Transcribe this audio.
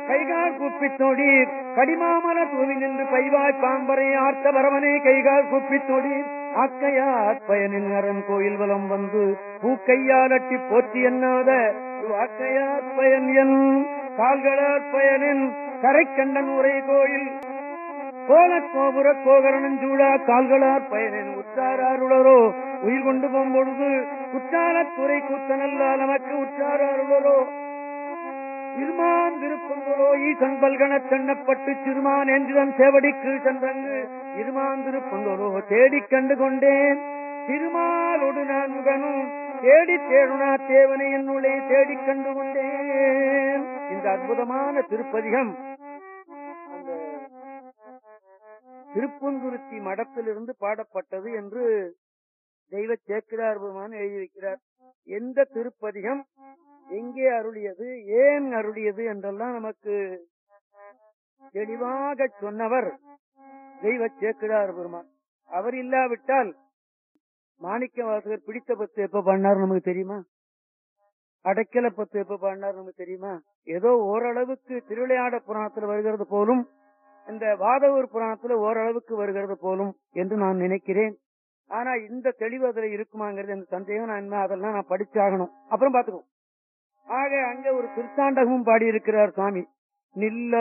கைகால் குப்பித் தொடீர் கடிமாமல தூவி நின்று பைவாய் பாம்பரை ஆர்த்த பரவனே கைகால் குப்பித் தொடீர் ஆக்கையார் பயனின் அரண் கோயில் வலம் வந்து பூக்கையால் அட்டி போற்றி எண்ணாத ஆக்கையார் பயன் என் கால்களார் பயனின் கரைக்கண்டன் உரை கோயில் கோலக் கோபுர கோகரணம் சூழா கால்களார் பயனின் உற்றாராருளரோ உயிர் கொண்டு போம்பொழுது குற்றாலத் துறை கூத்தனல்லால் நமக்கு உற்றாராருளரோ இருமான் திருப்பங்களோ ஈசன் பல்கணத் தென்னப்பட்டு சிறுமான் என்றுதன் சேவடிக்கு சென்றங்கு இருமான் திருப்பங்களோ தேடிக் கண்டு கொண்டேன் திருமாலொடு நான் முகனும் தேடி தேடுனா தேவனை என்னுள்ளே தேடிக் கண்டு கொண்டேன் இந்த அற்புதமான திருப்பதிகம் அந்த திருப்பங்குருத்தி மடத்திலிருந்து பாடப்பட்டது என்று தெய்வ சேக்கிரார் பெருமான் எழுதி வைக்கிறார் எந்த திருப்பதிகம் எங்கே அருளியது ஏன் அருளியது என்றெல்லாம் நமக்கு தெளிவாக சொன்னவர் தெய்வ சேக்கிரார் பெருமான் அவர் இல்லாவிட்டால் மாணிக்க வாசகர் பிடித்த பத்து எப்ப பண்ணார் நமக்கு தெரியுமா அடைக்கல பத்து எப்ப பாடினார் நமக்கு தெரியுமா ஏதோ ஓரளவுக்கு திருவிளையாட புராணத்துல வருகிறது போலும் இந்த வாதவூர் புராணத்துல ஓரளவுக்கு வருகிறது போலும் என்று நான் நினைக்கிறேன் ஆனா இந்த தெளிவு அதுல இருக்குமாங்கிறது எனக்கு சந்தேகம் நான் இனிமே அதெல்லாம் நான் படிச்சாகணும் அப்புறம் பாத்துக்கோ ஆக அங்க ஒரு திருத்தாண்டகமும் பாடி இருக்கிறார் சுவாமி நில்ல